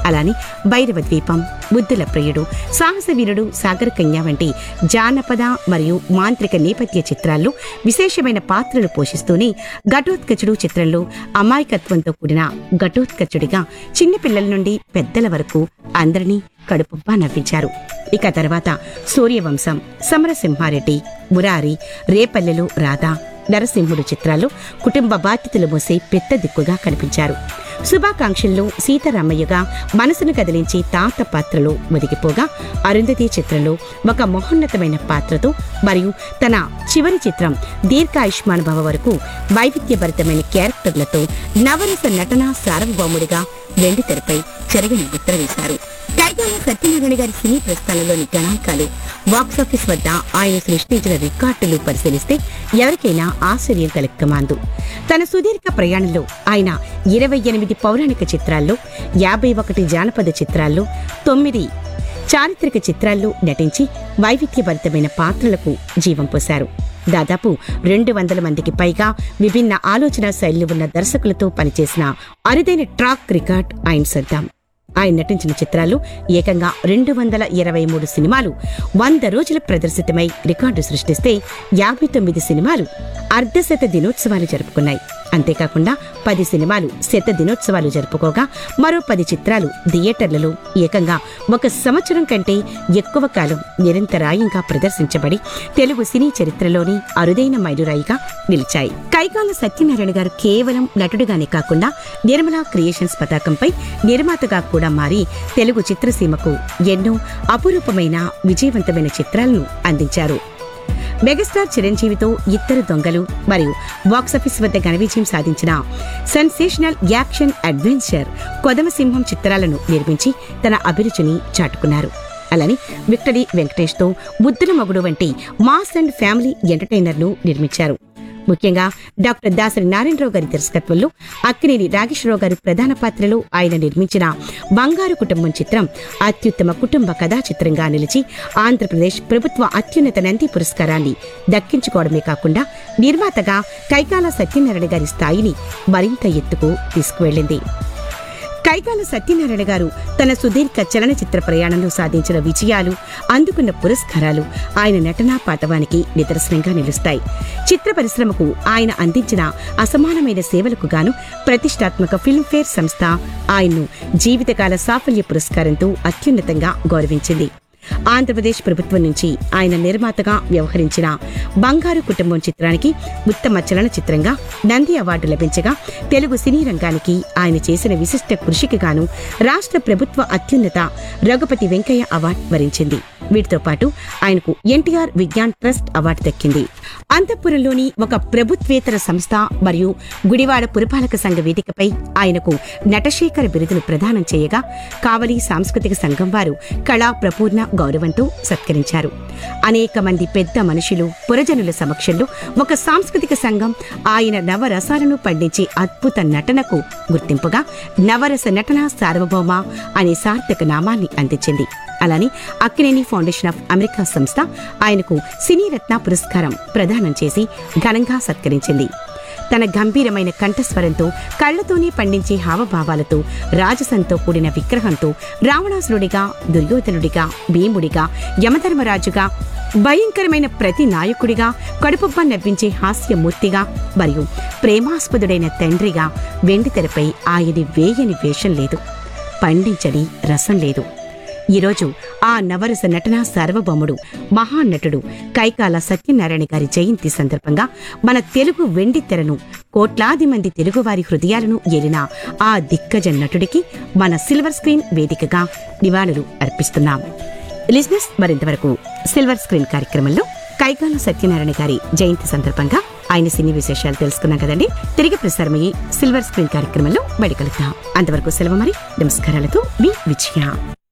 అలానే భైరవ ద్వీపం బుద్ధుల ప్రియుడు సాహస వీరుడు సాగర కన్య వంటి జానపద మరియు మాంత్రిక నేపథ్య చిత్రాల్లో విశేషమైన పాత్రలు పోషిస్తూనే ఘటోత్కచుడు చిత్రంలో అమాయకత్వంతో కూడిన ఘటోత్కచుడిగా చిన్నపిల్లల నుండి పెద్దల వరకు అందరినీ కడుపుబ్బా నవ్వించారు ఇక తర్వాత సూర్యవంశం సమరసింహారెడ్డి మురారి రేపల్లెలు రాధా నరసింహుడు చిత్రాల్లో కుటుంబ బాధ్యతలు మోసే పెద్ద దిక్కుగా కనిపించారు శుభాకాంక్షల్లో సీతారామయ్యగా మనసును కదిలించి తాత పాత్రలో ఒదిగిపోగా అరుంధతి చిత్రంలో ఒక మహోన్నతమైన పాత్రతో మరియు తన చివరి చిత్రం దీర్ఘాయుష్మాన్ భవ వరకు వైవిధ్యభరితమైన క్యారెక్టర్లతో నవరస నటన సార్వభౌముడిగా వెండి తెరపై చెరగని ముద్ర వేశారు కైగాల సత్యనారాయణ గారి సినీ ప్రస్థానంలోని గణాంకాలు బాక్సాఫీస్ వద్ద ఆయన సృష్టించిన రికార్డులు పరిశీలిస్తే ఎవరికైనా ఆశ్చర్యం కలెక్కమాందు తన సుదీర్ఘ ప్రయాణంలో ఆయన ఇరవై ఎనిమిది పౌరాణిక చిత్రాల్లో యాభై ఒకటి జానపద చిత్రాల్లో తొమ్మిది చారిత్రక చిత్రాల్లో నటించి వైవిధ్యభరితమైన పాత్రలకు జీవం పోశారు దాదాపు రెండు వందల మందికి పైగా విభిన్న ఆలోచన శైలి ఉన్న దర్శకులతో పనిచేసిన అరుదైన ట్రాక్ రికార్డ్ ఆయన సొంతం ఆయన నటించిన చిత్రాలు ఏకంగా రెండు వందల ఇరవై మూడు సినిమాలు వంద రోజుల ప్రదర్శితమై రికార్డు సృష్టిస్తే యాభై తొమ్మిది సినిమాలు అర్ధశత దినోత్సవాలు జరుపుకున్నాయి అంతేకాకుండా పది సినిమాలు శత దినోత్సవాలు జరుపుకోగా మరో పది చిత్రాలు థియేటర్లలో ఏకంగా ఒక సంవత్సరం కంటే ఎక్కువ కాలం నిరంతరాయంగా ప్రదర్శించబడి తెలుగు సినీ చరిత్రలోని అరుదైన మైలురాయిగా నిలిచాయి కైకాల సత్యనారాయణ గారు కేవలం నటుడిగానే కాకుండా నిర్మలా క్రియేషన్స్ పతాకంపై నిర్మాతగా కూడా మారి తెలుగు చిత్రసీమకు ఎన్నో అపురూపమైన విజయవంతమైన చిత్రాలను అందించారు మెగాస్టార్ చిరంజీవితో ఇద్దరు దొంగలు మరియు బాక్సాఫీస్ వద్ద ఘన విజయం సాధించిన సెన్సేషనల్ యాక్షన్ అడ్వెంచర్ కొదమసింహం చిత్రాలను నిర్మించి తన అభిరుచిని చాటుకున్నారు అలానే విక్టరీ వెంకటేష్తో బుద్ధుల మగుడు వంటి మాస్ అండ్ ఫ్యామిలీ ఎంటర్టైనర్ను నిర్మించారు ముఖ్యంగా డాక్టర్ దాసరి నారాయణరావు గారి దర్శకత్వంలో అక్కినేని నాగేశ్వరరావు గారి ప్రధాన పాత్రలో ఆయన నిర్మించిన బంగారు కుటుంబం చిత్రం అత్యుత్తమ కుటుంబ కథా చిత్రంగా నిలిచి ఆంధ్రప్రదేశ్ ప్రభుత్వ అత్యున్నత నంది పురస్కారాన్ని దక్కించుకోవడమే కాకుండా నిర్మాతగా కైకాల సత్యనారాయణ గారి స్థాయిని మరింత ఎత్తుకు తీసుకువెళ్ళింది కైకాల సత్యనారాయణ గారు తన సుదీర్ఘ చలనచిత్ర ప్రయాణంలో సాధించిన విజయాలు అందుకున్న పురస్కారాలు ఆయన నటనా పాటవానికి నిదర్శనంగా నిలుస్తాయి చిత్ర పరిశ్రమకు ఆయన అందించిన అసమానమైన సేవలకు గాను ప్రతిష్టాత్మక ఫిల్మ్ఫేర్ సంస్థ ఆయన్ను జీవితకాల సాఫల్య పురస్కారంతో అత్యున్నతంగా గౌరవించింది ఆంధ్రప్రదేశ్ ప్రభుత్వం నుంచి ఆయన నిర్మాతగా వ్యవహరించిన బంగారు కుటుంబం చిత్రానికి ఉత్తమ చలనచిత్రంగా నంది అవార్డు లభించగా తెలుగు సినీ రంగానికి ఆయన చేసిన విశిష్ట కృషికి గాను రాష్ట్ర ప్రభుత్వ అత్యున్నత రఘుపతి వెంకయ్య అవార్డు వరించింది వీటితో పాటు ఆయనకు ఎన్టీఆర్ విజ్ఞాన్ ట్రస్ట్ అవార్డు దక్కింది అంతఃపురంలోని ఒక ప్రభుత్వేతర సంస్థ మరియు గుడివాడ పురపాలక సంఘ వేదికపై ఆయనకు నటశేఖర బిరుదును ప్రదానం చేయగా కావలి సాంస్కృతిక సంఘం వారు కళా ప్రపూర్ణ గౌరవంతో సత్కరించారు అనేక మంది పెద్ద మనుషులు పురజనుల సమక్షంలో ఒక సాంస్కృతిక సంఘం ఆయన నవరసాలను పండించే అద్భుత నటనకు గుర్తింపుగా నవరస నటన సార్వభౌమ అనే సార్థక నామాన్ని అందించింది అలానే అక్కినేని ఫౌండేషన్ ఆఫ్ అమెరికా సంస్థ ఆయనకు సినీ రత్న పురస్కారం ప్రదానం చేసి ఘనంగా సత్కరించింది తన గంభీరమైన కంఠస్వరంతో కళ్లతోనే పండించే హావభావాలతో రాజసంతో కూడిన విగ్రహంతో రావణాసురుడిగా దుర్యోధనుడిగా భీముడిగా యమధర్మరాజుగా భయంకరమైన ప్రతి నాయకుడిగా కడుపుబ్బ నవ్వించే హాస్యమూర్తిగా మరియు ప్రేమాస్పదుడైన తండ్రిగా వెండితెరపై ఆయని వేయని వేషం లేదు పండించని రసం లేదు ఈరోజు ఆ నవరస నటన సార్వభౌముడు మహానటుడు కైకాల సత్యనారాయణ గారి జయంతి సందర్భంగా మన తెలుగు వెండి తెరను కోట్లాది మంది తెలుగువారి హృదయాలను ఏలిన ఆ దిగ్గజ నటుడికి మన సిల్వర్ స్క్రీన్ వేదికగా నివాళులు అర్పిస్తున్నాం లిజినెస్ మరింతవరకు సిల్వర్ స్క్రీన్ కార్యక్రమంలో కైకాల సత్యనారాయణ గారి జయంతి సందర్భంగా ఆయన సినీ విశేషాలు తెలుసుకున్నాం కదండి తిరిగి ప్రసారమయ్యే సిల్వర్ స్క్రీన్ కార్యక్రమంలో బయట కలుద్దాం అంతవరకు సెలవు మరి నమస్కారాలతో మీ విజయ